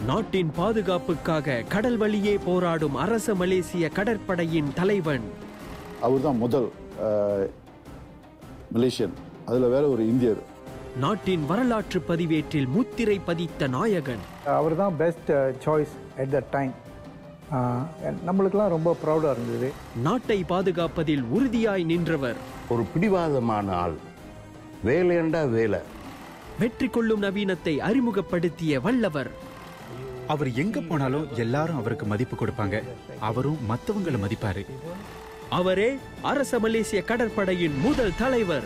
நாட்டின் பாதுகாப்புக்காக கடல் வழியே போராடும் அரச மலேசிய கடற்படையின் தலைவன் அவர் தான் முதல் அஹ், மலேசியன் அதில் வேற ஒரு இந்தியர் நாட்டின் வரலாற்று பதிவேற்றில் முத்திரை பதித்த நாயகன் அவர் தான் best choice at the time நம்மளுக்கெல்லாம் ரொம்ப ப்ரௌடாக இருந்தது நாட்டை பாதுகாப்பதில் உறுதியாய் நின்றவர் ஒரு பிடிவாதமான ஆள் வேலையண்டா வேலை வெற்றி கொள்ளும் நவீனத்தை அறிமுகப்படுத்திய வல்லவர் அவர் எங்க போனாலும் எல்லாரும் அவருக்கு மதிப்பு கொடுப்பாங்க அவரும் மத்தவங்கள மதிப்பாரு அவரே அரச மலேசிய கடற்படையின் முதல் தலைவர்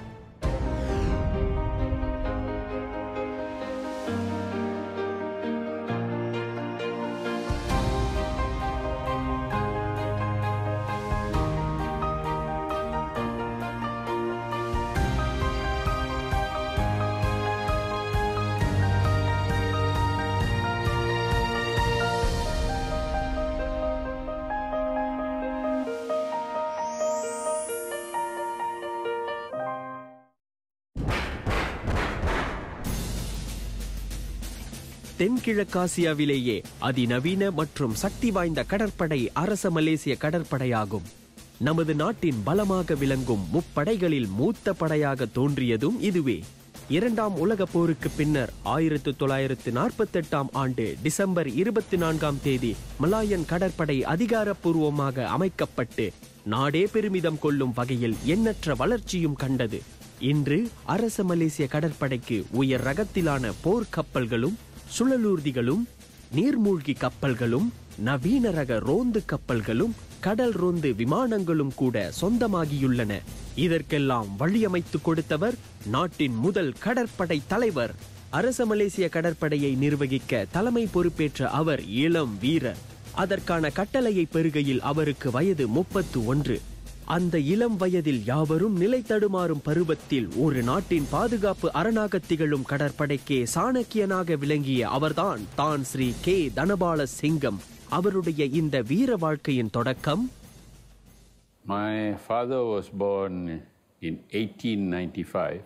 தென்கிழக்காசியாவிலேயே அதிநவீன மற்றும் சக்தி வாய்ந்த கடற்படை அரச மலேசிய கடற்படையாகும் நமது நாட்டின் பலமாக விளங்கும் முப்படைகளில் மூத்த படையாக தோன்றியதும் இதுவே இரண்டாம் உலகப் போருக்கு பின்னர் ஆயிரத்து தொள்ளாயிரத்து நாற்பத்தெட்டாம் ஆண்டு டிசம்பர் இருபத்தி நான்காம் தேதி மலாயன் கடற்படை அதிகாரப்பூர்வமாக அமைக்கப்பட்டு நாடே பெருமிதம் கொள்ளும் வகையில் எண்ணற்ற வளர்ச்சியும் கண்டது இன்று அரச மலேசிய கடற்படைக்கு உயர் ரகத்திலான போர் கப்பல்களும் சுழலூர்திகளும் நீர்மூழ்கி கப்பல்களும் நவீன ரக ரோந்து கப்பல்களும் கடல் ரோந்து விமானங்களும் கூட சொந்தமாகியுள்ளன இதற்கெல்லாம் வழியமைத்துக் கொடுத்தவர் நாட்டின் முதல் கடற்படை தலைவர் அரச மலேசிய கடற்படையை நிர்வகிக்க தலைமை பொறுப்பேற்ற அவர் இளம் வீரர் அதற்கான கட்டளையை பெறுகையில் அவருக்கு வயது முப்பத்து ஒன்று அந்த இளம் வயதில் யாவரும் நிலை தடுமாறும் பருவத்தில் ஒரு நாட்டின் பாதுகாப்பு அரணாக திகழும் கடற்படைக்கே சாணக்கியனாக விளங்கிய அவர்தான் தான் ஸ்ரீ கே தனபால சிங்கம் அவருடைய இந்த வீர வாழ்க்கையின் தொடக்கம் My father was born in 1895.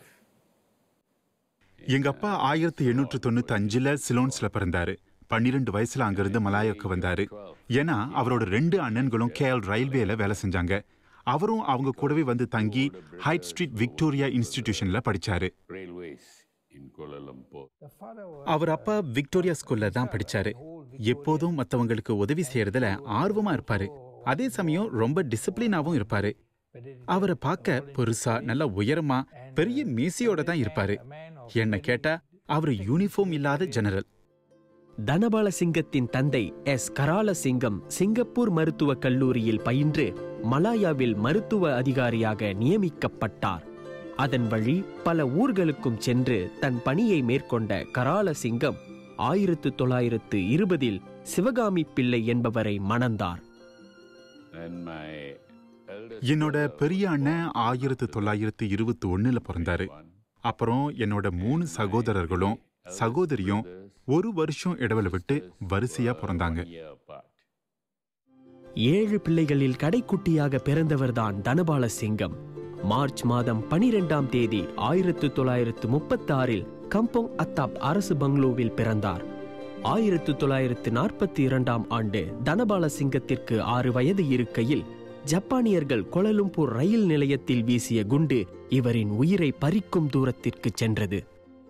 எங்க அப்பா ஆயிரத்தி எண்ணூற்று தொண்ணூத்தி அஞ்சுல சிலோன்ஸ்ல பிறந்தாரு பன்னிரெண்டு வயசுல அங்கிருந்து மலாயாவுக்கு வந்தாரு ஏன்னா அவரோட ரெண்டு அண்ணன்களும் கேஎல் ரயில்வேல வேலை செஞ்சாங்க அவரும் அவங்க கூடவே வந்து தங்கி ஹைட் ஸ்ட்ரீட் விக்டோரியா இன்ஸ்டிடியூஷன்ல படிச்சாரு Railways in Kuala Lumpur. அவர் அப்பா விக்டோரியா ஸ்கூல்ல தான் படிச்சாரு எப்போதும் மத்தவங்களுக்கு உதவி செய்யறதுல ஆர்வமா இருப்பாரு அதே சமயம் ரொம்ப டிசிப்ளினாவும் இருப்பாரு அவரை பார்க்க பெருசா நல்ல உயரமா பெரிய மீசையோட தான் இருப்பாரு என்ன கேட்டா அவர் யூனிஃபார்ம் இல்லாத ஜெனரல் தனபால சிங்கத்தின் தந்தை எஸ் கரால சிங்கம் சிங்கப்பூர் மருத்துவக் கல்லூரியில் பயின்று மலாயாவில் மருத்துவ அதிகாரியாக நியமிக்கப்பட்டார் அதன் வழி பல ஊர்களுக்கும் சென்று தன் பணியை மேற்கொண்ட கரால சிங்கம் ஆயிரத்து தொள்ளாயிரத்து இருபதில் சிவகாமி பிள்ளை என்பவரை மணந்தார் And my eldest என்னோட பெரிய அண்ணன் ஆயிரத்து தொள்ளாயிரத்து இருபத்தி ஒண்ணுல பிறந்தாரு அப்புறம் என்னோட மூணு சகோதரர்களும் சகோதரியும் ஒரு வருஷம் இடைவெளி விட்டு வரிசையா பிறந்தாங்க year apart. ஏழு பிள்ளைகளில் கடைக்குட்டியாக பிறந்தவர்தான் தனபால சிங்கம் மார்ச் மாதம் பனிரெண்டாம் தேதி ஆயிரத்து தொள்ளாயிரத்து முப்பத்தாறில் கம்போங் அத்தாப் அரசு பங்களூவில் பிறந்தார் ஆயிரத்து தொள்ளாயிரத்து நாற்பத்தி இரண்டாம் ஆண்டு தனபால சிங்கத்திற்கு ஆறு வயது இருக்கையில் ஜப்பானியர்கள் கொலலும்பூர் ரயில் நிலையத்தில் வீசிய குண்டு இவரின் உயிரை பறிக்கும் தூரத்திற்கு சென்றது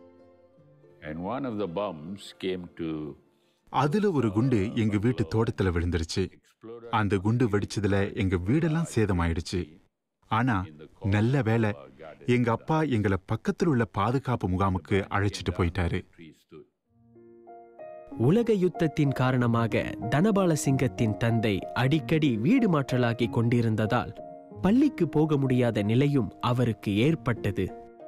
And one of the bombs came to அதுல ஒரு குண்டு எங்க வீட்டு தோட்டத்துல விழுந்துருச்சு அந்த குண்டு வெடிச்சதுல எங்க வீடெல்லாம் சேதமாயிடுச்சு ஆனா நல்ல வேளை எங்க அப்பா எங்களை பக்கத்துல உள்ள பாதுகாப்பு முகாமுக்கு அழைச்சிட்டு போயிட்டாரு tree stood. உலக யுத்தத்தின் காரணமாக தனபால சிங்கத்தின் தந்தை அடிக்கடி வீடு மாற்றலாகி கொண்டிருந்ததால் பள்ளிக்கு போக முடியாத நிலையும் அவருக்கு ஏற்பட்டது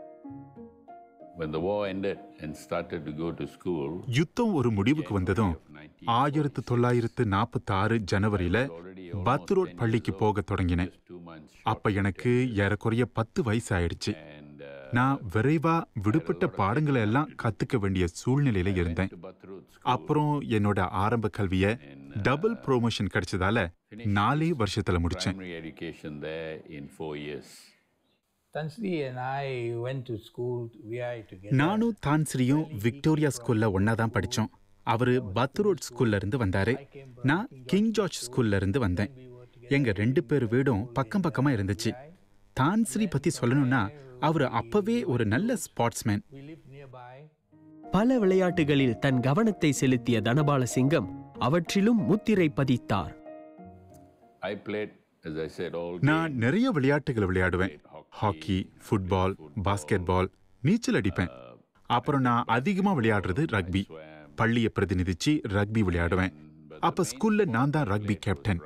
When the war ended and started to go to school, யுத்தம் ஒரு முடிவுக்கு வந்ததும் ஆயிரத்து தொள்ளாயிரத்து நாற்பத்தி ஆறு ஜனவரியில பத் ரோட் பள்ளிக்கு போக தொடங்கினேன் two months அப்ப எனக்கு ஏறக்குறைய பத்து வயசு ஆயிடுச்சு and uh, நான் விரைவா விடுபட்ட பாடங்களை எல்லாம் கத்துக்க வேண்டிய சூழ்நிலையில இருந்தேன் to Batrut school. அப்புறம் என்னோட ஆரம்ப கல்விய டபுள் ப்ரோமோஷன் கிடைச்சதால நாலே வருஷத்துல முடிச்சேன் Primary education there in four years. Tansri and I went to school, we are together. நானும் தான்ஸ்ரீயும் விக்டோரியா ஸ்கூல்ல ஒன்னா தான் படிச்சோம் அவரு பத்ரோட் ஸ்கூல்ல இருந்து வந்தாரு நான் கிங் ஜார்ஜ் ஸ்கூல்ல இருந்து வந்தேன் எங்க ரெண்டு பேர் வீடும் பக்கம் பக்கமா இருந்துச்சு தான்ஸ்ரீ பத்தி சொல்லணும்னா அவர் அப்பவே ஒரு நல்ல ஸ்போர்ட்ஸ்மேன் பல விளையாட்டுகளில் தன் கவனத்தை செலுத்திய தனபால சிங்கம் அவற்றிலும் முத்திரை பதித்தார் I played, as I said, all நான் நிறைய விளையாட்டுகள் விளையாடுவேன் ஹாக்கி ஃபுட்பால் பாஸ்கெட் பால் நீச்சல் அடிப்பேன் அப்புறம் நான் அதிகமா விளையாடுறது ரக்பி பள்ளியை பிரதிநிதிச்சு ரக்பி விளையாடுவேன் அப்ப ஸ்கூல்ல நான் தான் ரக்பி கேப்டன்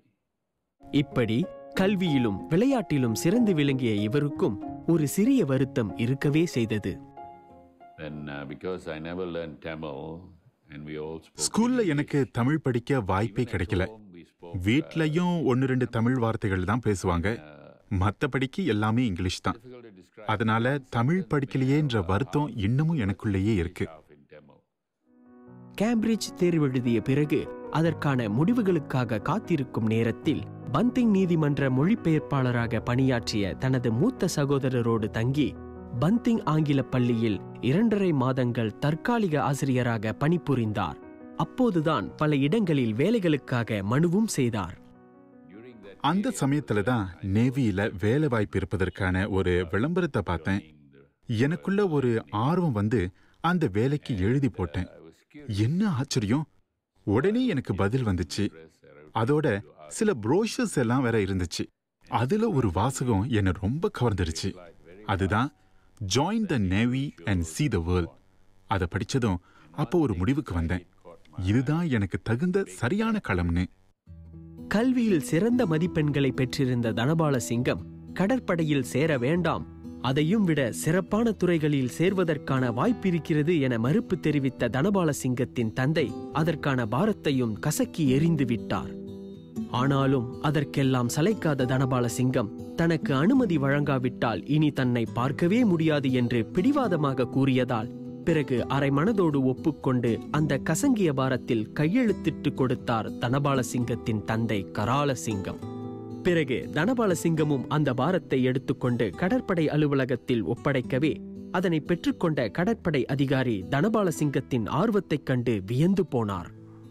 இப்படி கல்வியிலும் விளையாட்டிலும் சிறந்து விளங்கிய இவருக்கும் ஒரு சிறிய வருத்தம் இருக்கவே செய்தது Then, uh, because I never learned Tamil, and we all spoke ஸ்கூல்ல எனக்கு தமிழ் படிக்க வாய்ப்பே கிடைக்கல we spoke வீட்லயும் ஒன்னு ரெண்டு தமிழ் வார்த்தைகள் தான் பேசுவாங்க மத்தபடிக்கு எல்லாமே இங்கிலீஷ் தான் அதனால தமிழ் படிக்கலையேன்ற வருத்தம் இன்னமும் எனக்குள்ளேயே இருக்கு in Tamil. கேம்பிரிட்ஜ் தேர்வெழுதிய பிறகு அதற்கான முடிவுகளுக்காக காத்திருக்கும் நேரத்தில் பந்திங் நீதிமன்ற மொழிபெயர்ப்பாளராக பணியாற்றிய தனது மூத்த சகோதரரோடு தங்கி பந்திங் ஆங்கில பள்ளியில் இரண்டரை மாதங்கள் தற்காலிக ஆசிரியராக பணிபுரிந்தார் அப்போதுதான் பல இடங்களில் வேலைகளுக்காக மனுவும் செய்தார் அந்த சமயத்துல தான் நேவியில வேலை வாய்ப்பு இருப்பதற்கான ஒரு விளம்பரத்தை பார்த்தேன் எனக்குள்ள ஒரு ஆர்வம் வந்து அந்த வேலைக்கு எழுதி போட்டேன் என்ன ஆச்சரியம் உடனே எனக்கு பதில் வந்துச்சு அதோட சில ப்ரோஷர்ஸ் எல்லாம் வேற இருந்துச்சு அதுல ஒரு வாசகம் என்னை ரொம்ப கவர்ந்துருச்சு அதுதான் join the navy and see the world அதை படிச்சதும் அப்போ ஒரு முடிவுக்கு வந்தேன் இதுதான் எனக்கு தகுந்த சரியான களம்னு கல்வியில் சிறந்த மதிப்பெண்களை பெற்றிருந்த தனபால சிங்கம் கடற்படையில் சேர வேண்டாம் அதையும் விட சிறப்பான துறைகளில் சேர்வதற்கான வாய்ப்பிருக்கிறது என மறுப்பு தெரிவித்த தனபால சிங்கத்தின் தந்தை அதற்கான பாரத்தையும் கசக்கி எறிந்து விட்டார் ஆனாலும் அதற்கெல்லாம் சளைக்காத தனபால சிங்கம் தனக்கு அனுமதி வழங்காவிட்டால் இனி தன்னை பார்க்கவே முடியாது என்று பிடிவாதமாக கூறியதால் பிறகு அரை மனதோடு ஒப்புக்கொண்டு அந்த கசங்கிய பாரத்தில் கையெழுத்திட்டு கொடுத்தார் தனபால சிங்கத்தின் தந்தை கரால சிங்கம் பிறகு தனபால சிங்கமும் அந்த பாரத்தை எடுத்துக்கொண்டு கடற்படை அலுவலகத்தில் ஒப்படைக்கவே அதனை பெற்றுக்கொண்ட கடற்படை அதிகாரி தனபால சிங்கத்தின் ஆர்வத்தைக் கண்டு வியந்து போனார்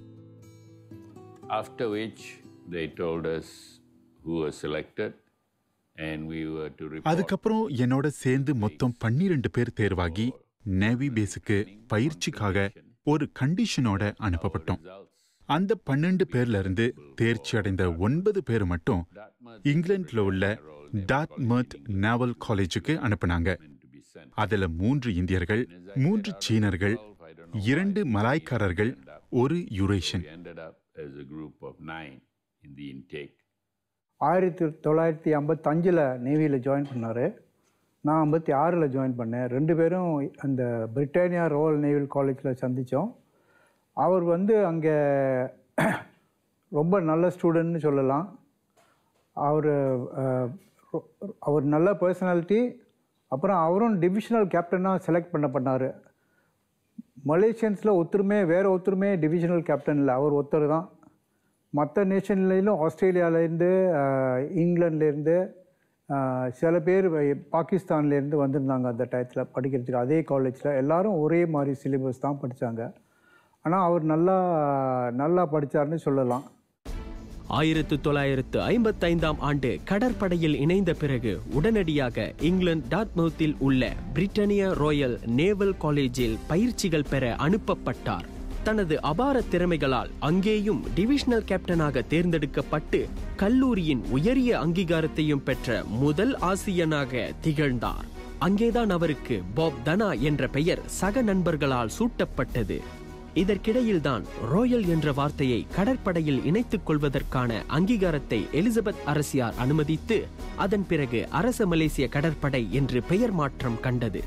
After which, they told us who was selected, and we were to report. அதுக்கப்புறம் என்னோட சேர்ந்து மொத்தம் பன்னிரண்டு பேர் தேர்வாகி நேவி பேஸுக்கு பயிற்சிக்காக ஒரு கண்டிஷனோட அனுப்பப்பட்டோம் அந்த பன்னெண்டு பேர்ல இருந்து தேர்ச்சி அடைந்த ஒன்பது பேர் மட்டும் இங்கிலாந்துல உள்ள டாட்மர்த் நேவல் காலேஜுக்கு அனுப்புனாங்க அதுல மூன்று இந்தியர்கள் மூன்று சீனர்கள் இரண்டு மலாய்க்காரர்கள் ஒரு யுரேஷன் We ended up as a group of nine in the intake. ஆயிரத்தி தொள்ளாயிரத்தி ஐம்பத்தஞ்சில் நேவியில் ஜாயின் பண்ணார் நான் ஐம்பத்தி ஆறில் ஜாயின் பண்ணேன் ரெண்டு பேரும் அந்த பிரிட்டானியா ரோயல் நேவல் காலேஜில் சந்தித்தோம் அவர் வந்து அங்கே ரொம்ப நல்ல ஸ்டூடெண்ட்னு சொல்லலாம் அவர் அவர் நல்ல பர்சனாலிட்டி அப்புறம் அவரும் டிவிஷனல் கேப்டனாக செலக்ட் பண்ணப்பட்டார் மலேசியன்ஸில் ஒருத்தருமே வேறு ஒருத்தருமே டிவிஷனல் கேப்டன் இல்லை அவர் ஒருத்தர் தான் மற்ற நேஷன்லேயும் ஆஸ்திரேலியாவிலேருந்து இங்கிலாந்துலேருந்து சில பேர் பாகிஸ்தான்லேருந்து வந்திருந்தாங்க அந்த டயத்தில் படிக்கிறதுக்கு அதே காலேஜில் எல்லாரும் ஒரே மாதிரி சிலபஸ் தான் படித்தாங்க ஆனால் அவர் நல்லா நல்லா படித்தார்னு சொல்லலாம் ஆயிரத்து தொள்ளாயிரத்து ஐம்பத்தைந்தாம் ஆண்டு கடற்படையில் இணைந்த பிறகு உடனடியாக இங்கிலாந்து டாட்மவுத்தில் உள்ள பிரிட்டானியா ராயல் நேவல் காலேஜில் பயிற்சிகள் பெற அனுப்பப்பட்டார் தனது அபார திறமைகளால் அங்கேயும் டிவிஷனல் கேப்டனாக தேர்ந்தெடுக்கப்பட்டு கல்லூரியின் உயரிய அங்கீகாரத்தையும் பெற்ற முதல் ஆசியனாக திகழ்ந்தார் அங்கேதான் அவருக்கு பாப் தனா என்ற பெயர் சக நண்பர்களால் சூட்டப்பட்டது இதற்கிடையில்தான் ராயல் என்ற வார்த்தையை கடற்படையில் இணைத்துக் கொள்வதற்கான அங்கீகாரத்தை எலிசபெத் அரசியார் அனுமதித்து அதன் பிறகு அரச மலேசிய கடற்படை என்று பெயர் மாற்றம் கண்டது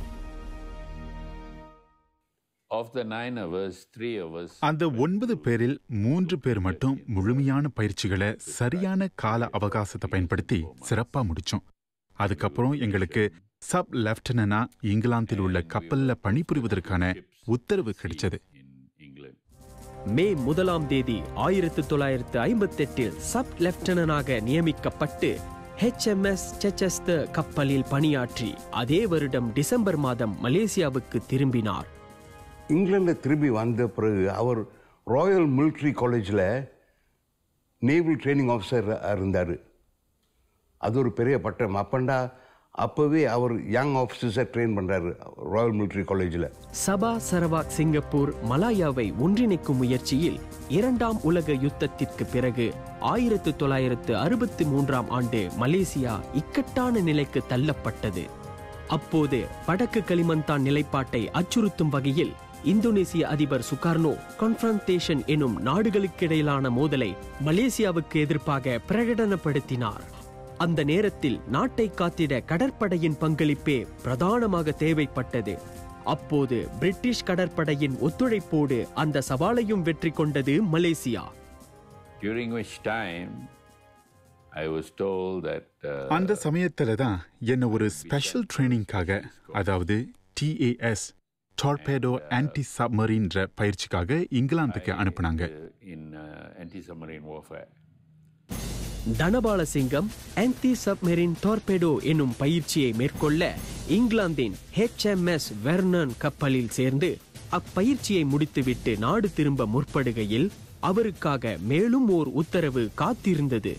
Of the nine of us, three of us அந்த ஒன்பது பேரில் மூன்று பேர் மட்டும் முழுமையான பயிற்சிகளை சரியான கால அவகாசத்தை பயன்படுத்தி சிறப்பா முடிச்சோம் அதுக்கப்புறம் எங்களுக்கு சப் லெப்டினனா இங்கிலாந்தில் உள்ள கப்பல்ல பணிபுரிவதற்கான உத்தரவு கிடைச்சது in England. மே முதலாம் தேதி ஆயிரத்து தொள்ளாயிரத்து ஐம்பத்தெட்டில் சப் லெப்டினனாக நியமிக்கப்பட்டு HMS செச்சஸ்தர் கப்பலில் பணியாற்றி அதே வருடம் டிசம்பர் மாதம் மலேசியாவுக்கு திரும்பினார் இங்கிலாந்தில் திரும்பி வந்த பிறகு அவர் ராயல் மிலிட்ரி காலேஜில் நேவல் ட்ரைனிங் ஆஃபீஸர் இருந்தார் அது ஒரு பெரிய பட்டம் அப்பண்டா அப்போவே அவர் யங் ஆஃபீஸர்ஸை ட்ரெயின் பண்ணுறாரு ராயல் மிலிட்ரி காலேஜில் சபா சரவாக் சிங்கப்பூர் மலாயாவை ஒன்றிணைக்கும் முயற்சியில் இரண்டாம் உலக யுத்தத்திற்கு பிறகு ஆயிரத்து தொள்ளாயிரத்து அறுபத்தி மூன்றாம் ஆண்டு மலேசியா இக்கட்டான நிலைக்கு தள்ளப்பட்டது அப்போது வடக்கு களிமந்தான் நிலைப்பாட்டை அச்சுறுத்தும் வகையில் இந்தோனேசிய அதிபர் சுகார்னோ கான்ஃபரன்டேஷன் எனும் நாடுகளுக்கிடையிலான மோதலை மலேசியாவுக்கு எதிர்ப்பாக பிரகடனப்படுத்தினார் அந்த நேரத்தில் நாட்டை காத்திட கடற்படையின் பங்களிப்பே பிரதானமாக தேவைப்பட்டது அப்போது பிரிட்டிஷ் கடற்படையின் ஒத்துழைப்போடு அந்த சவாலையும் வெற்றி கொண்டது Malaysia During which time, I was told that uh, அந்த சமயத்துல தான் என்ன ஒரு ஸ்பெஷல் ட்ரைனிங்காக அதாவது டிஏஎஸ் டார்பேடோ ஆன்டி சப்மரீன்ற பயிற்சிக்காக இங்கிலாந்துக்கு அனுப்புனாங்க in uh, anti-submarine warfare. தனபால சிங்கம் ஆன்டி சப்மெரின் டார்பேடோ என்னும் பயிற்சியை மேற்கொள்ள இங்கிலாந்தின் HMS வெர்னன் கப்பலில் சேர்ந்து அப்பயிற்சியை முடித்துவிட்டு நாடு திரும்ப முற்படுகையில் அவருக்காக மேலும் ஓர் உத்தரவு காத்திருந்தது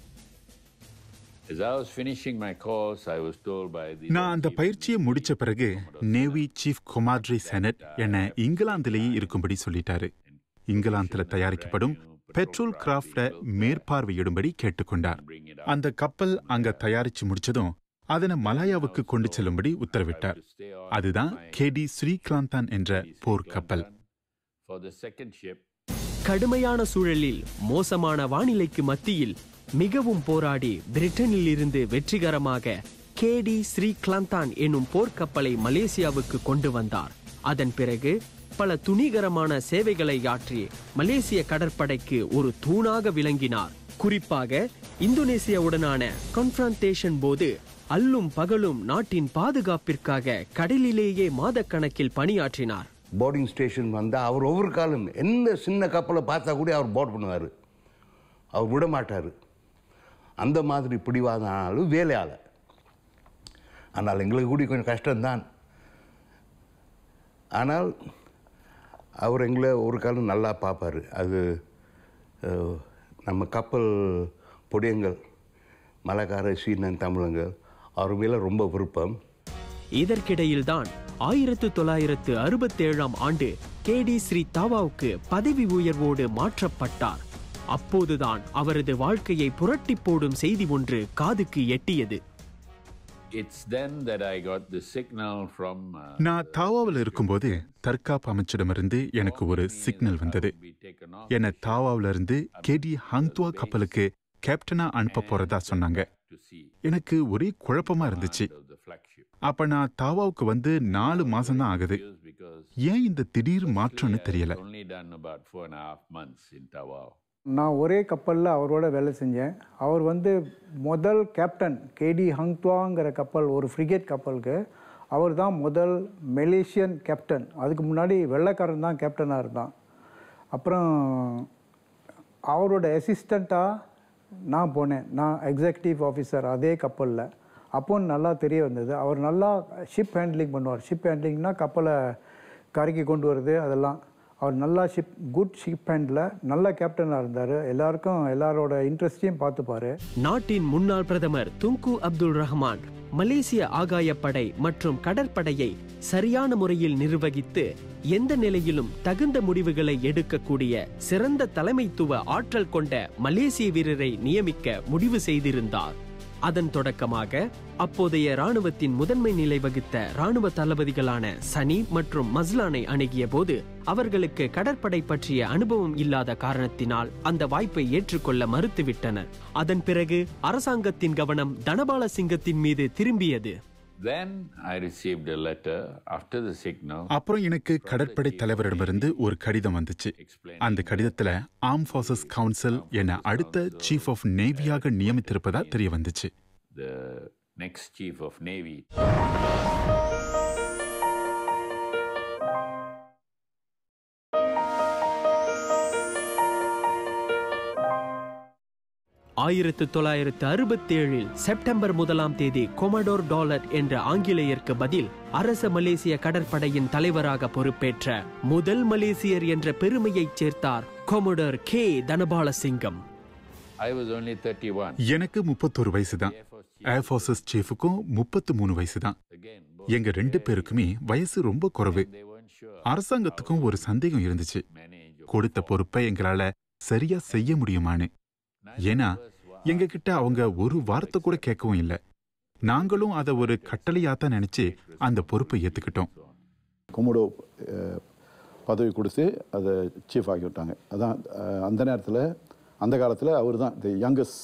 As I was finishing my course, I was told by the நான் அந்த பயிற்சியை முடிச்ச பிறகு நேவி சீஃப் குமாட்ரி செனட் என்னை இங்கிலாந்திலேயே இருக்கும்படி சொல்லிட்டாரு இங்கிலாந்துல தயாரிக்கப்படும் பெட்ரோல் கிராஃப்ட மேற்பார்வையிடும்படி கேட்டுக்கொண்டார் அந்த கப்பல் அங்க தயாரிச்சு முடிச்சதும் அதனை மலாயாவுக்கு கொண்டு செல்லும்படி உத்தரவிட்டார் அதுதான் கேடி ஸ்ரீகாந்தான் என்ற போர் கப்பல் for the second ship. கடுமையான சூழலில் மோசமான வானிலைக்கு மத்தியில் மிகவும் போராடி பிரிட்டனில் இருந்து வெற்றிகரமாக கேடி ஸ்ரீகிளாந்தான் என்னும் போர்க்கப்பலை மலேசியாவுக்கு கொண்டு வந்தார் அதன் பிறகு பல துணிகரமான சேவைகளை ஆற்றி மலேசிய கடற்படைக்கு ஒரு தூணாக விளங்கினார் குறிப்பாக இந்தோனேசியாவுடனான கான்ஃபரன்டேஷன் போது அல்லும் பகலும் நாட்டின் பாதுகாப்பிற்காக கடலிலேயே மாதக்கணக்கில் பணியாற்றினார் போர்டிங் ஸ்டேஷன் வந்தால் அவர் ஒவ்வொரு காலம் எந்த சின்ன கப்பலை பார்த்தா கூட அவர் போர்ட் பண்ணுவார் அவர் விட மாட்டார் அந்த மாதிரி பிடிவாத ஆளும் வேலையால் ஆனால் எங்களுக்கு கூட கொஞ்சம் கஷ்டம்தான் ஆனால் அவர் எங்களை ஒரு காலம் நல்லா பார்ப்பார் அது அஹ், நம்ம கப்பல் பொடியங்கள் மலைக்கார சீனன் தமிழங்கள் அவர் மேலே ரொம்ப விருப்பம் இதற்கிடையில்தான் ஆயிரத்து தொள்ளாயிரத்து அறுபத்தேழாம் ஆண்டு கேடி ஸ்ரீ தாவாவுக்கு பதவி உயர்வோடு மாற்றப்பட்டார் அப்போதுதான் அவரது வாழ்க்கையை புரட்டி போடும் செய்தி ஒன்று காதுக்கு எட்டியது It's then that I got the signal from. Uh, நான் தாவாவில் இருக்கும்போது தற்காப்பு அமைச்சிடமிருந்து எனக்கு ஒரு சிக்னல் வந்தது be taken off என்னை தாவாவில இருந்து கேடி ஹங்துவா கப்பலுக்கு கேப்டனா அனுப்ப போறதா சொன்னாங்க to sea எனக்கு ஒரே குழப்பமா இருந்துச்சு of the flagship. அப்ப நான் தாவாவுக்கு வந்து நாலு மாசம் தான் ஆகுது Because- Because ஏன் இந்த திடீர் மாற்றம்னு I've தெரியல only done about four and a half months in Tawau. நான் ஒரே கப்பலில் அவரோட வேலை செஞ்சேன் அவர் வந்து முதல் கேப்டன் கேடி ஹங்துவாங்கிற கப்பல் ஒரு ஃப்ரிகேட் கப்பலுக்கு அவர் தான் முதல் மலேசியன் கேப்டன் அதுக்கு முன்னாடி வெள்ளைக்காரன் தான் கேப்டனாக இருந்தான் அப்புறம் அவரோட அசிஸ்டண்ட்டாக நான் போனேன் நான் எக்ஸிக்யூட்டிவ் ஆஃபீஸர் அதே கப்பலில் அப்போ நல்லா தெரிய வந்தது அவர் நல்லா ஷிப் ஹேண்ட்லிங் பண்ணுவார் ஷிப் ஹேண்ட்லிங்னா கப்பலை கரைக்கு கொண்டு வருது அதெல்லாம் அவர் நல்லா ஷிப் குட் ஷிப் ஹேண்டில் நல்ல கேப்டனாக இருந்தார் எல்லாருக்கும் எல்லாரோட இன்ட்ரெஸ்டையும் பார்த்துப்பாரு நாட்டின் முன்னாள் பிரதமர் துங்கு அப்துல் ரஹ்மான் மலேசிய ஆகாயப்படை மற்றும் கடற்படையை சரியான முறையில் நிர்வகித்து எந்த நிலையிலும் தகுந்த முடிவுகளை எடுக்கக்கூடிய சிறந்த தலைமைத்துவ ஆற்றல் கொண்ட மலேசிய வீரரை நியமிக்க முடிவு செய்திருந்தார் அதன் தொடக்கமாக அப்போதைய ராணுவத்தின் முதன்மை நிலை வகித்த ராணுவ தளபதிகளான சனி மற்றும் மஸ்லானை அணுகிய போது அவர்களுக்கு கடற்படை பற்றிய அனுபவம் இல்லாத காரணத்தினால் அந்த வாய்ப்பை ஏற்றுக்கொள்ள மறுத்துவிட்டனர் அதன் பிறகு அரசாங்கத்தின் கவனம் தனபால சிங்கத்தின் மீது திரும்பியது Then I received a letter after the signal அப்புறம் எனக்கு கடற்படை தலைவரிடமிருந்து ஒரு கடிதம் வந்துச்சு அந்த கடிதத்துல ஆர்ம் ஃபோர்சஸ் கவுன்சில் என அடுத்த சீஃப் ஆஃப் நேவியாக நியமித்திருப்பதா தெரிய வந்துச்சு the next chief of navy ஆயிரத்து தொள்ளாயிரத்து அறுபத்தேழில் செப்டம்பர் முதலாம் தேதி கொமடோர் டாலர் என்ற ஆங்கிலேயருக்கு பதில் அரச மலேசிய கடற்படையின் தலைவராக பொறுப்பேற்ற முதல் மலேசியர் என்ற பெருமையைச் சேர்த்தார் commodore K Thanabalasingam I was only 31. எனக்கு முப்பத்தொரு வயசு தான் ஏர்ஃபோர்ஸஸ் சீஃபுக்கும் முப்பத்து மூணு வயசு தான் Again, எங்க ரெண்டு பேருக்குமே வயசு ரொம்ப குறைவு they weren't sure அரசாங்கத்துக்கும் ஒரு சந்தேகம் இருந்துச்சு manage or கொடுத்த பொறுப்பை எங்களால சரியா செய்ய முடியுமான்னு ஏன்னா எங்க கிட்ட அவங்க ஒரு வார்த்தை கூட கேட்கவும் இல்லை நாங்களும் அதை ஒரு கட்டளையா தான் நினைச்சு அந்த பொறுப்பை ஏத்துக்கிட்டோம் கொமோடோ அஹ், பதவி கொடுத்து அதை சீஃப் ஆக்கி விட்டாங்க அதான் அஹ், அந்த நேரத்தில் அந்த காலத்தில் அவர் தான் the youngest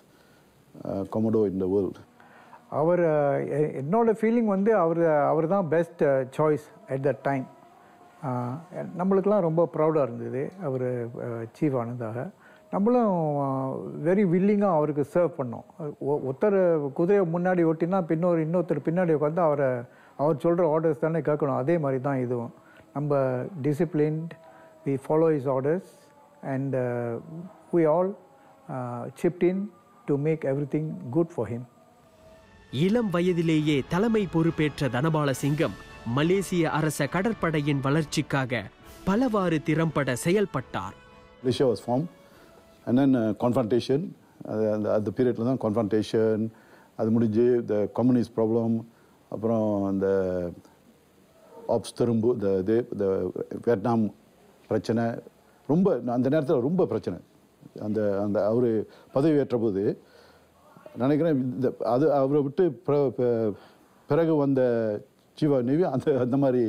commodore in the world அவர் அஹ், எ- என்னோட ஃபீலிங் வந்து அவர் அவர் தான் best choice at that time நம்மளுக்கெல்லாம் ரொம்ப ப்ரௌடாக இருந்தது அவர் சீஃப் ஆனதாக நம்மளும் வெரி வில்லிங்காக அவருக்கு சர்வ் பண்ணோம் ஒ- ஒருத்தர் குதிரையை முன்னாடி ஓட்டினா பின்னொரு இன்னொருத்தர் பின்னாடி உட்காந்து அவரை அவர் சொல்கிற ஆர்டர்ஸ் தானே கேட்கணும் அதே மாதிரி தான் இதுவும் நம்ம disciplined we follow is orders and we all chipped in to make everything good for him. இளம் வயதிலேயே தலைமை பொறுப்பேற்ற தனபாலசிங்கம் மலேசிய அரச கடற்படையின் வளர்ச்சிக்காக பலவாறு திறம்பட செயல்பட்டார் Malaysia was formed and then uh, confrontation அது அந்த அந்த பீரியடில் தான் confrontation அது முடிஞ்சு the communist problem அப்புறம் அந்த ஆப்ஸ் திரும்பு இந்த இது இந்த வியட்நாம் பிரச்சனை ரொம்ப அந்த நேரத்தில் ரொம்ப பிரச்சனை அந்த அந்த அவர் பதவி ஏற்ற போது நினைக்கிறேன் இந்த அது அவரை விட்டு பிற- பி- பிறகு வந்த ஜீவா நேவி அந்த அந்த மாதிரி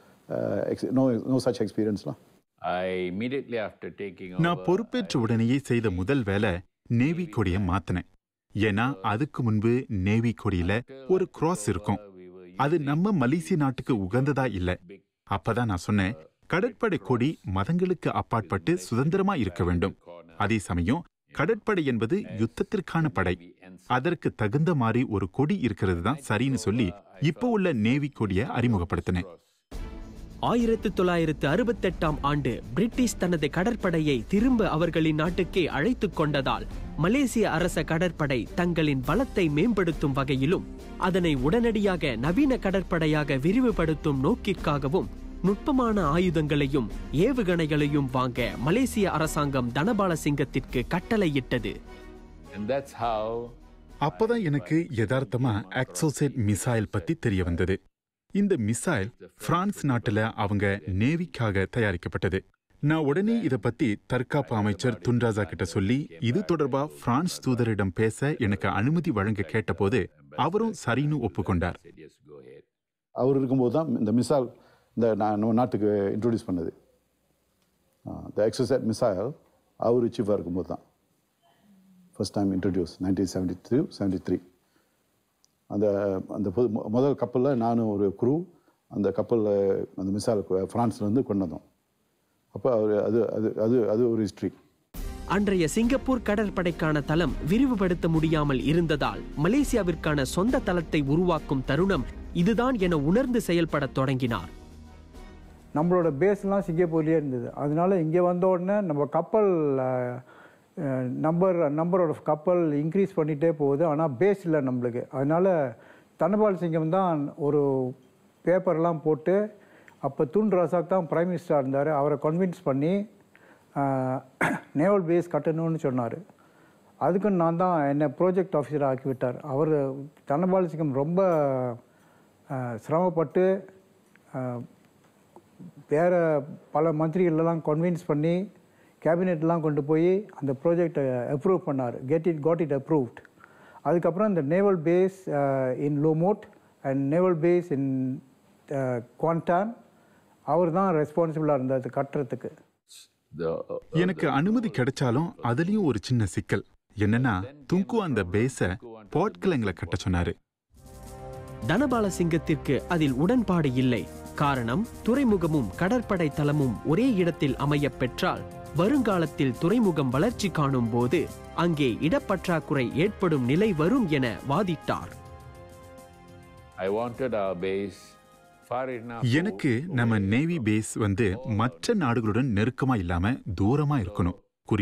நோ நோ சச் எக்ஸ்பீரியன்ஸ்லாம் I immediately after taking நான் over, பொறுப்பேற்ற உடனேயே செய்த முதல் வேலை நேவி கொடியை மாத்தினேன் ஏன்னா அதுக்கு முன்பு நேவி கொடியில ஒரு கிராஸ் இருக்கும் அது நம்ம மலேசிய நாட்டுக்கு உகந்ததா இல்ல அப்பதான் நான் சொன்னேன் கடற்படை கொடி மதங்களுக்கு அப்பாற்பட்டு சுதந்திரமா இருக்க வேண்டும் அதே சமயம் கடற்படை என்பது யுத்தத்திற்கான படை அதற்கு தகுந்த மாதிரி ஒரு கொடி இருக்கிறது தான் சரின்னு சொல்லி இப்போ உள்ள நேவி கொடியை அறிமுகப்படுத்தினேன் ஆயிரத்து தொள்ளாயிரத்து அறுபத்தெட்டாம் ஆண்டு பிரிட்டிஷ் தனது கடற்படையை திரும்ப அவர்களின் நாட்டுக்கே அழைத்துக் கொண்டதால் மலேசிய அரச கடற்படை தங்களின் பலத்தை மேம்படுத்தும் வகையிலும் அதனை உடனடியாக நவீன கடற்படையாக விரிவுபடுத்தும் நோக்கிற்காகவும் நுட்பமான ஆயுதங்களையும் ஏவுகணைகளையும் வாங்க மலேசிய அரசாங்கம் தனபாலசிங்கத்திற்கு கட்டளையிட்டது and that's how அப்பதான் எனக்கு யதார்த்தமா ஆக்சோசைட் மிசைல் பத்தி தெரிய வந்தது இந்த மிசைல் பிரான்ஸ் நாட்டுல அவங்க நேவிக்காக தயாரிக்கப்பட்டது நான் உடனே இத பத்தி தற்காப்பு அமைச்சர் துன்ராஜா கிட்ட சொல்லி இது தொடர்பா பிரான்ஸ் தூதரிடம் பேச எனக்கு அனுமதி வழங்க கேட்டபோது அவரும் சரின்னு ஒப்புக்கொண்டார் said yes, go ahead. அவர் இருக்கும்போது தான் இந்த மிசைல் இந்த நான் நம்ம நாட்டுக்கு இன்ட்ரோடியூஸ் பண்ணது த எக்ஸசைட் மிசைல் அவர் சீஃபாக இருக்கும்போது தான் first time introduce nineteen seventy three seventy three அந்த அந்த புது- மு- முதல் கப்பலில் நானும் ஒரு குரூ அந்த கப்பலில் அந்த மிசைல் ஃப்ரான்ஸ்லேருந்து கொண்டு வந்தோம் அப்போ அவர் அது அது அது அது ஒரு ஹிஸ்ட்ரி அன்றைய சிங்கப்பூர் கடற்படைக்கான தளம் விரிவுபடுத்த முடியாமல் இருந்ததால் மலேசியாவிற்கான சொந்த தளத்தை உருவாக்கும் தருணம் இதுதான் என உணர்ந்து செயல்படத் தொடங்கினார் நம்மளோட பேஸ்லாம் சிங்கப்பூர்லேயே இருந்தது அதனால இங்கே வந்த உடனே நம்ம கப்பல் நம்பர் நம்பரோட கப்பல் இன்க்ரீஸ் பண்ணிகிட்டே போகுது ஆனால் பேஸ் இல்லை நம்மளுக்கு அதனால தனபால் சிங்கம் தான் ஒரு பேப்பர்லாம் போட்டு அப்போ துன் ரசாக் தான் பிரைம் மினிஸ்டராக இருந்தார் அவரை கன்வின்ஸ் பண்ணி நேவல் பேஸ் கட்டணும்னு சொன்னார் அதுக்கு நான் தான் என்னை ப்ராஜெக்ட் ஆஃபீஸர் ஆக்கி விட்டார் அவர் தனபால் சிங்கம் ரொம்ப அஹ், சிரமப்பட்டு அஹ், வேற பல மந்திரிகளெல்லாம் கன்வின்ஸ் பண்ணி கேபினெட்லாம் கொண்டு போய் அந்த ப்ராஜெக்டை அப்ரூவ் பண்ணார் get it got it approved அதுக்கப்புறம் இந்த naval base in Lumut and naval base in Kuantan அவர் தான் ரெஸ்பான்சிபிளாக இருந்தார் அது கட்டுறதுக்கு The, எனக்கு அனுமதி கிடைச்சாலும் அதுலயும் ஒரு சின்ன சிக்கல் என்னன்னா துங்கு அந்த பேஸ போர்ட்கிழங்குல கட்ட சொன்னாரு தனபாலசிங்கத்திற்கு அதில் உடன்பாடு இல்லை காரணம் துறைமுகமும் கடற்படை தளமும் ஒரே இடத்தில் அமையப் பெற்றால் வருங்காலத்தில் துறைமுகம் வளர்ச்சி காணும் போது அங்கே இடப்பற்றாக்குறை ஏற்படும் நிலை வரும் என வாதிட்டார் I wanted our base far enough. எனக்கு நம்ம நேவி பேஸ் வந்து மற்ற நாடுகளுடன் நெருக்கமா இல்லாம தூரமா இருக்கணும் குறிப்பா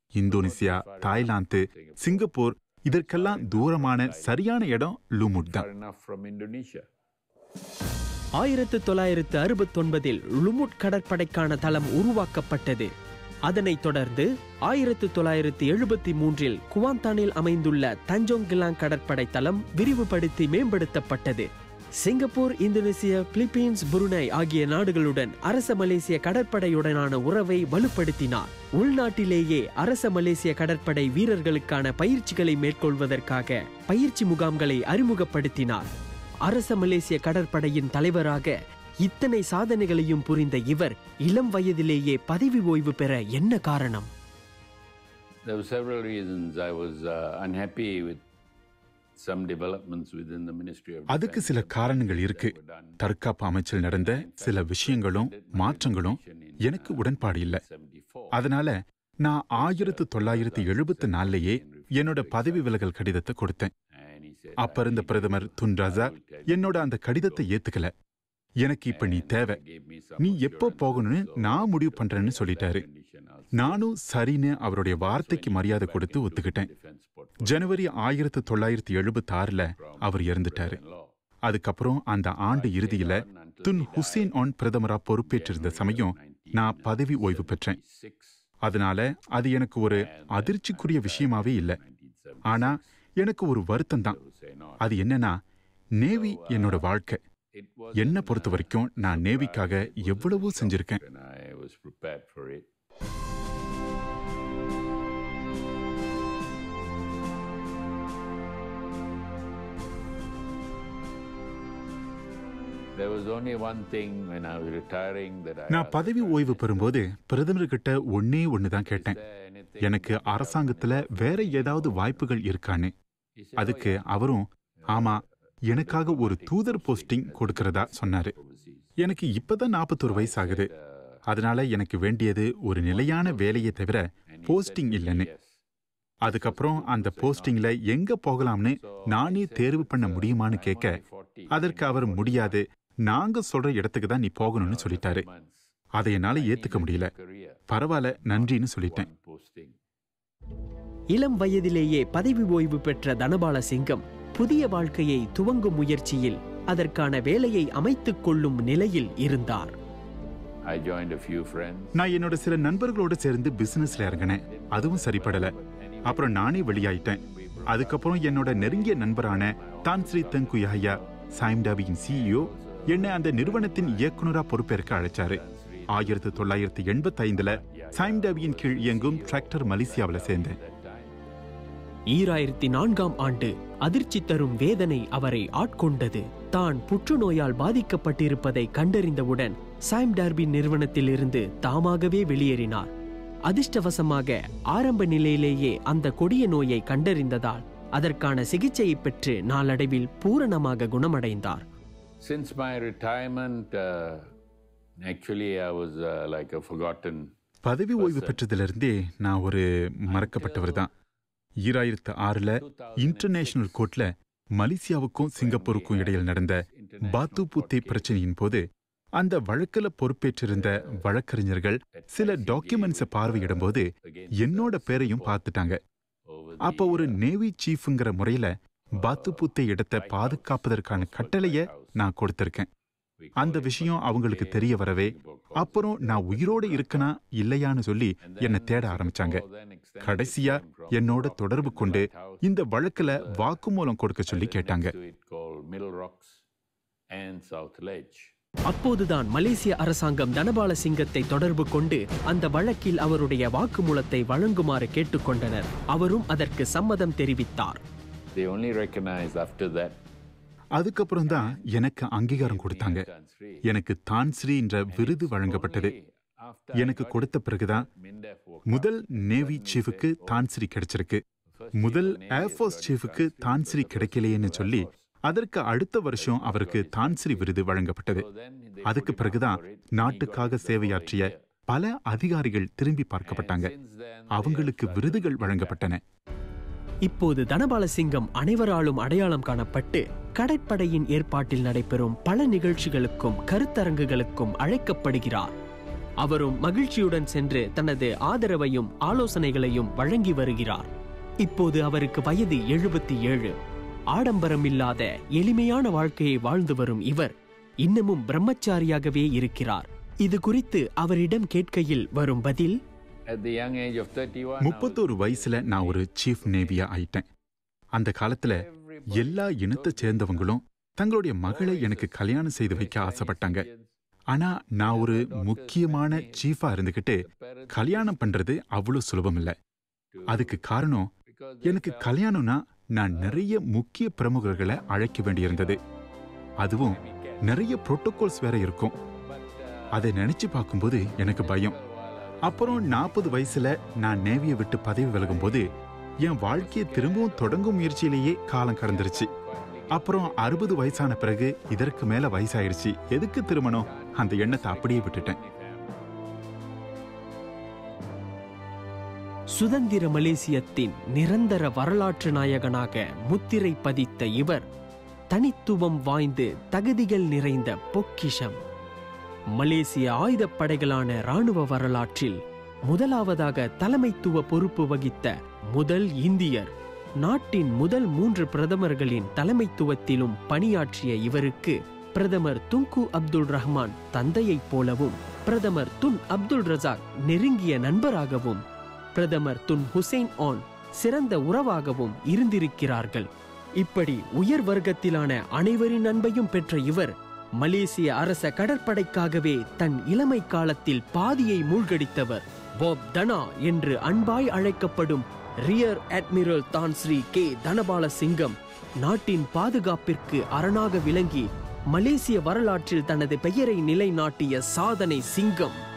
இந்தோனேசியா தாய்லாந்து சிங்கப்பூர் இதற்கெல்லாம் தூரமான சரியான இடம் லூமுட் தான் Far enough from Indonesia. ஆயிரத்து தொள்ளாயிரத்து அறுபத்தொன்பதில் லுமுட் கடற்படைக்கான தளம் உருவாக்கப்பட்டது அதனைத் தொடர்ந்து ஆயிரத்து தொள்ளாயிரத்து எழுபத்தி மூன்றில் குவாந்தானில் அமைந்துள்ள தஞ்சோங் கிலாங் கடற்படை தளம் விரிவுபடுத்தி மேம்படுத்தப்பட்டது சிங்கப்பூர் இந்தோனேசியா பிலிப்பீன்ஸ் புருனை ஆகிய நாடுகளுடன் அரச மலேசிய கடற்படையுடனான உறவை வலுப்படுத்தினார் உள்நாட்டிலேயே அரச மலேசிய கடற்படை வீரர்களுக்கான பயிற்சிகளை மேற்கொள்வதற்காக பயிற்சி முகாம்களை அறிமுகப்படுத்தினார் அரச மலேசிய கடற்படையின் தலைவராக இத்தனை சாதனைகளையும் புரிந்த இவர் இளம் வயதிலேயே பதவி ஓய்வு பெற என்ன காரணம் There were several reasons. I was uh, unhappy with some developments within the Ministry of அதுக்கு Defense சில காரணங்கள் இருக்கு that were done தற்காப்பு அமைச்சில் நடந்த சில விஷயங்களும் மாற்றங்களும் எனக்கு உடன்பாடு இல்லை 74. அதனால நான் ஆயிரத்து தொள்ளாயிரத்து எழுபத்து நாலுலயே என்னோட பதவி விலகல் கடிதத்தை கொடுத்தேன் And he said, அப்ப இருந்த பிரதமர் துன்ராஜா என்னோட அந்த கடிதத்தை ஏத்துக்கல எனக்கு இப்ப நீ தேவை gave me some நீ எப்போ போகணும்னு நான் முடிவு பண்றேன்னு சொல்லிட்டாரு condition. I was நானும் சரின்னு அவருடைய வார்த்தைக்கு மரியாதை கொடுத்து ஒத்துக்கிட்டேன் defense portfolio ஜனவரி ஆயிரத்து தொள்ளாயிரத்தி எழுபத்தி ஆறுல அவர் இறந்துட்டாரு law. அதுக்கப்புறம் அந்த ஆண்டு இறுதியில துன் ஹுசேன் ஆன் பிரதமரா பொறுப்பேற்றிருந்த சமயம் நான் பதவி ஓய்வு பெற்றேன் Six, அதனால அது எனக்கு ஒரு அதிர்ச்சிக்குரிய விஷயமாவே இல்ல ஆனா எனக்கு ஒரு வருத்தம் தான் say no. அது என்னன்னா நேவி என்னோட வாழ்க்கை It was என்னை பொறுத்த வரைக்கும் நான் நேவிக்காக எவ்வளவோ செஞ்சிருக்கேன் and I was prepared for it. There was only one thing when I was retiring that I நான் asked, பதவி ஓய்வு பெறும்போது பிரதமர்கிட்ட ஒன்னே ஒன்று தான் கேட்டேன் "Is there anything எனக்கு அரசாங்கத்துல வேற ஏதாவது வாய்ப்புகள் இருக்கான்னு He said, அதுக்கு அவரும் ஆமா எனக்காக ஒரு தூதர் போஸ்டிங் கொடுக்கறதா சொன்னாரு overseas. எனக்கு இப்பதான் நாற்பத்தொரு வயசு ஆகுது அதனால எனக்கு வேண்டியது ஒரு நிலையான வேலையை தவிர போஸ்டிங் இல்லைன்னு Yes. அதுக்கப்புறம் அந்த போஸ்டிங்ல எங்க போகலாம்னு நானே தேர்வு பண்ண முடியுமான்னு கேட்க அதற்கு அவர் முடியாது நாங்க சொல்ற இடத்துக்கு தான் நீ போகணும்னு சொல்லிட்டாரு Months. அதை என்னால ஏத்துக்க முடியல Career. பரவாயில்ல நன்றின்னு சொல்லிட்டேன் One posting. இளம் வயதிலேயே பதவி ஓய்வு பெற்ற தனபால சிங்கம் புதிய வாழ்க்கையை துவங்கும் முயற்சியில் அதற்கான வேலையை அமைத்துக் கொள்ளும் நிலையில் இருந்தார் I joined a few friends. நான் என்னோட சில நண்பர்களோட சேர்ந்து பிசினஸ்ல இறங்கினேன் அதுவும் சரிப்படல அப்புறம் நானே வெளியாயிட்டேன் அதுக்கப்புறம் என்னோட நெருங்கிய நண்பரான தான்ஸ்ரீ தங்குயாயா சாய்ம்டாபியின் சிஇஓ என்னை அந்த நிறுவனத்தின் இயக்குனரா பொறுப்பேற்க அழைச்சாரு ஆயிரத்து தொள்ளாயிரத்து எண்பத்தி ஐந்துல சாய்ம்டாபியின் கீழ் இயங்கும் டிராக்டர் மலேசியாவுல சேர்ந்தேன் ஈராயிரத்தி நான்காம் ஆண்டு அதிர்ச்சி தரும் வேதனை அவரை ஆட்கொண்டது தான் புற்றுநோயால் பாதிக்கப்பட்டிருப்பதை கண்டறிந்தவுடன் சாம் டார்பின் நிறுவனத்தில் இருந்து தாமாகவே வெளியேறினார் அதிர்ஷ்டவசமாக ஆரம்ப நிலையிலேயே அந்த கொடிய நோயை கண்டறிந்ததால் அதற்கான சிகிச்சையை பெற்று நாளடைவில் பூரணமாக குணமடைந்தார் Since my retirement, uh, actually, I was uh, like a forgotten. பதவி ஓய்வு பெற்றதிலிருந்தே நான் ஒரு மறக்கப்பட்டவர் தான் ஈராயிரத்து ஆறுல இன்டர்நேஷனல் கோர்ட்ல மலேசியாவுக்கும் சிங்கப்பூருக்கும் இடையில் நடந்த பாத்து புத்தே பிரச்சனையின் போது அந்த வழக்குல பொறுப்பேற்றிருந்த வழக்கறிஞர்கள் சில டாக்குமெண்ட்ஸை பார்வையிடும்போது என்னோட பேரையும் பார்த்துட்டாங்க அப்ப ஒரு நேவி சீஃப்ங்கிற முறையில பாத்து புத்தே இடத்தை பாதுகாப்பதற்கான கட்டளைய நான் கொடுத்திருக்கேன் அந்த விஷயம் அவங்களுக்கு தெரிய வரவே அப்புறம் நான் உயிரோட இருக்கனா இல்லையான்னு சொல்லி என்னை தேட ஆரம்பிச்சாங்க கடைசியா என்னோட தொடர்பு கொண்டு இந்த வழக்குல வாக்குமூலம் கொடுக்க சொல்லி கேட்டாங்க To it called Middle Rocks and South Ledge. அப்போதுதான் மலேசிய அரசாங்கம் தனபால சிங்கத்தை தொடர்பு கொண்டு அந்த வழக்கில் அவருடைய வாக்குமூலத்தை வழங்குமாறு கேட்டுக்கொண்டனர் அவரும் அதற்கு சம்மதம் தெரிவித்தார் They only recognized after that. அதுக்கப்புறம் தான் எனக்கு அங்கீகாரம் கொடுத்தாங்க எனக்கு தான்ஸ்ரீ என்ற விருது வழங்கப்பட்டது After எனக்கு கொடுத்த பிறகுதான் MINDEF woke முதல் நேவி சீஃபுக்கு தான்ஸ்ரீ கிடைச்சிருக்கு முதல் ஏர்ஃபோர்ஸ் சீஃபுக்கு தான்ஸ்ரீ கிடைக்கலையேன்னு சொல்லி அதற்கு அடுத்த வருஷம் அவருக்கு தான்ஸ்ரீ விருது வழங்கப்பட்டது அதுக்கு பிறகுதான் நாட்டுக்காக சேவையாற்றிய பல அதிகாரிகள் திரும்பி பார்க்கப்பட்டாங்க அவங்களுக்கு விருதுகள் வழங்கப்பட்டன இப்போது தனபால சிங்கம் அனைவராலும் அடையாளம் காணப்பட்டு கடற்படையின் ஏற்பாட்டில் நடைபெறும் பல நிகழ்ச்சிகளுக்கும் கருத்தரங்குகளுக்கும் அழைக்கப்படுகிறார் அவரும் மகிழ்ச்சியுடன் சென்று தனது ஆதரவையும் ஆலோசனைகளையும் வழங்கி வருகிறார் இப்போது அவருக்கு வயது எழுபத்தி ஏழு ஆடம்பரம் இல்லாத எளிமையான வாழ்க்கையை வாழ்ந்து வரும் இவர் இன்னமும் பிரம்மச்சாரியாகவே இருக்கிறார் இது குறித்து அவரிடம் கேட்கையில் வரும் பதில் At the young age of 31, I was முப்பத்தோரு வயசுல நான் ஒரு சீஃப் நேவியா ஆயிட்டேன் அந்த காலத்துல எல்லா இனத்தை சேர்ந்தவங்களும் தங்களுடைய மகளை எனக்கு கல்யாணம் செய்து வைக்க ஆசைப்பட்டாங்க ஆனா நான் ஒரு முக்கியமான சீஃபா இருந்துகிட்டு கல்யாணம் பண்றது அவ்வளவு சுலபம் இல்ல அதுக்கு காரணம் எனக்கு கல்யாணம்னா நான் நிறைய முக்கிய பிரமுகர்களை அழைக்க வேண்டியிருந்தது அதுவும் நிறைய புரோட்டோகால்ஸ் வேற இருக்கும் அதை நினைச்சு பார்க்கும்போது எனக்கு பயம் அப்புறம் நாற்பது வயசுல நான் நேவியை விட்டு பதவி விலகும்போது என் வாழ்க்கையை திரும்பவும் தொடங்கும் முயற்சியிலேயே காலம் கடந்துருச்சு அப்புறம் அறுபது வயசான பிறகு இதற்கு மேல வயசாயிருச்சு எதுக்கு திருமணம் அந்த எண்ணத்தை அப்படியே விட்டுட்டேன் சுதந்திர மலேசியத்தின் நிரந்தர வரலாற்று நாயகனாக முத்திரை பதித்த இவர் தனித்துவம் வாய்ந்து தகுதிகள் நிறைந்த பொக்கிஷம் மலேசிய ஆயுதப்படைகளான ராணுவ வரலாற்றில் முதலாவதாக தலைமைத்துவ பொறுப்பு வகித்த முதல் இந்தியர் நாட்டின் முதல் மூன்று பிரதமர்களின் தலைமைத்துவத்திலும் பணியாற்றிய இவருக்கு பிரதமர் துங்கு அப்துல் ரஹ்மான் தந்தையைப் போலவும் பிரதமர் துன் அப்துல் ரசாக் நெருங்கிய நண்பராகவும் பிரதமர் துன் ஹுசைன் ஆன் சிறந்த உறவாகவும் இருந்திருக்கிறார்கள் இப்படி உயர் வர்க்கத்திலான அனைவரின் அன்பையும் பெற்ற இவர் மலேசிய அரச கடற்படைக்காகவே தன் இளமை காலத்தில் பாதியை மூழ்கடித்தவர் பாப் தனா என்று அன்பாய் அழைக்கப்படும் ரியர் அட்மிரல் தான் ஸ்ரீ கே தனபால சிங்கம் நாட்டின் பாதுகாப்பிற்கு அரணாக விளங்கி மலேசிய வரலாற்றில் தனது பெயரை நிலைநாட்டிய சாதனை சிங்கம்